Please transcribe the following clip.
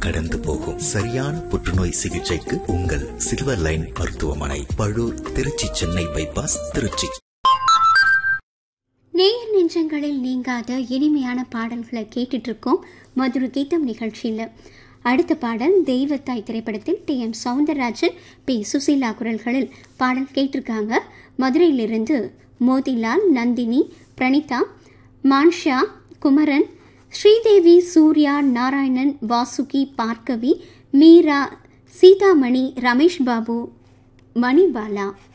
கடந்து போகும் சரியான புற்றுநோய் சிகிச்சைக்கு உங்கள் சில்வர் லைன் மருத்துவமனை பழூர் திருச்சி சென்னை பைபாஸ் திருச்சி நேயர் நெஞ்சங்களில் நீங்காத இனிமையான பாடல்களை கேட்டுட்டு இருக்கோம் மதுரை கீதம் நிகழ்ச்சியில் அடுத்த பாடல் தெய்வத்தாய் திரைப்படத்தில் T M Soundararajan P Susheela குரல்களில் பாடல் கேட்டிருக்காங்க மதுரையிலிருந்து மோதிலால் நந்தினி பிரணிதா மான்ஷா குமரன் ஸ்ரீதேவி சூர்யா நாராயணன் வாசுகி பார்க்கவி மீரா சீதாமணி ரமேஷ் பாபு மணிபாலா